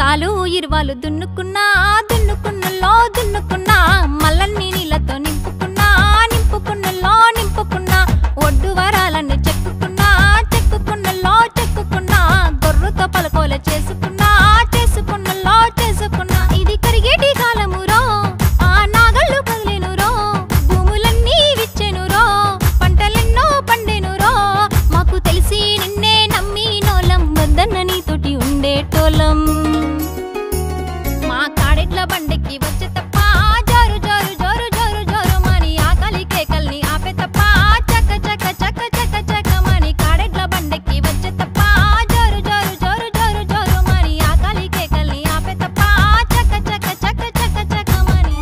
సాలు ఇరువాలు దున్నుకున్నా దున్నుకున్నలో దున్నుకున్నా మల్లన్ని నీళ్ళతో నింపుకున్నా నింపుకున్నలో నింపుకున్నా ఒడ్డు వరాలన్నీ చెక్కుకున్నా చెక్కుకున్నలో చెక్కుకున్నా గొర్రుతో పలకోల చేసుకున్నా చేసుకున్నలో చేసుకున్నా ఇది కరిగేటి కాలమురో ఆ నాగళ్ళు కదిలేనురో భూములన్నీ విచ్చెనురో పంటలెన్నో పండెనురో మాకు తెలిసి నిన్నే నమ్మినోలం వద్దన్న నీతోటి ఉండేటోలం మా కాడెట్ల బండెక్కి వచ్చే తప్ప జోరు జోరు జోరు జోరు జోరు మని ఆకలి కేకల్ని ఆపే తప్ప చక్క చక్క చక్క చక్క చక్క మని కాడెట్ల బండెక్కి వచ్చే తప్ప జోరు జోరు జోరు జోరు జోరు మని ఆకలి కేకల్ని ఆపే తప్ప చక్క చక్క చక్క చక్క చక్క మని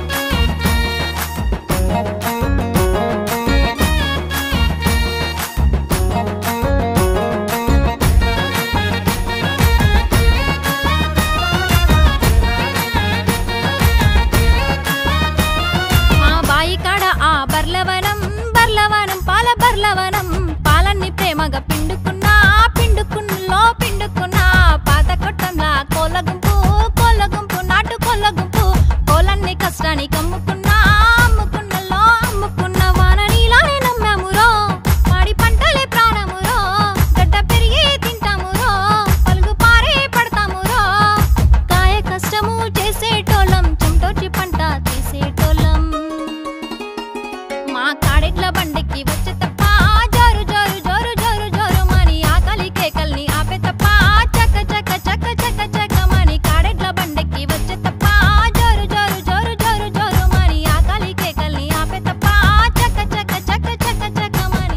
మా బాయి కాడ ఆ బర్లవనం బర్లవనం పాల బర్లవనం పాలన్ని ప్రేమగా పిండుకున్నా పిండుకున్నలో పిండుకున్నా పాత కొట్టంలా కోల గుంపు కోల గుంపు నాటు కోల గుంపు కోలన్ని కష్టానికి అమ్ముకున్నా అమ్ముకున్నలో అమ్ముకున్న వాన నీలానే నమ్మామురో పాడి పంటలే ప్రాణమురో గడ్డ పెరిగి తింటామురో పలుగు పారే పడతామురో కాయ కష్టము చేసేటోళ్ళం చెమటోచి పంట తీసేటోళ్ళం మా కాడెట్ల బండికి వచ్చే తప్ప జోరు జోరు జోరు జోరు జోరు మని ఆకలి కేకల్ని ఆపే తప్ప చక్క చక్క చక్క చక్క చక్క మని కాడెట్ల బండికి వచ్చే తప్ప జోరు జోరు జోరు జోరు జోరు మని ఆకలి కేకల్ని ఆపే తప్ప చక్క చక్క చక్క చక్క చక్క మని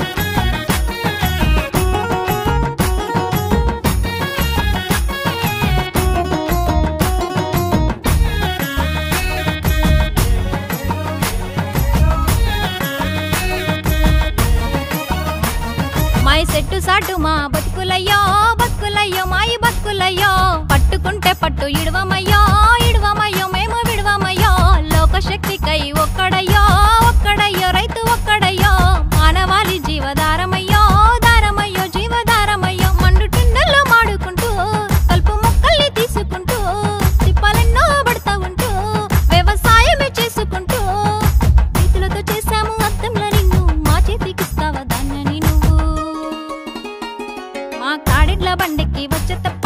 మాయి సెట్టు సాటు మా బతుకులయ్యో బతుకులయ్యో మాయి బతుకులయ్యో పట్టుకుంటే పట్టు ఇడవమయ్యో ఇడవమయ్యో మేము విడవమయ్యో లోకశక్తికై ఒక్కడయ్యో ఒక్కడయ్యో రైతు ఒక్కడయ్యో మానవాళి జీవధారమయ్యో దారమయ్యో జీవధారమయ్యో మండు టిండల్లో మాడుకుంటూ కలుపు మొక్కల్ని తీసుకుంటూ తిప్పలెన్నో పడతా ఉంటూ వ్యవసాయమే చేసుకుంటూ చేతులతో చేశాము అద్దంలో నిన్ను మా చేతికిస్తావా దాన్ని నువ్వు మా కాడెడ్ల బండికి వచ్చే తప్ప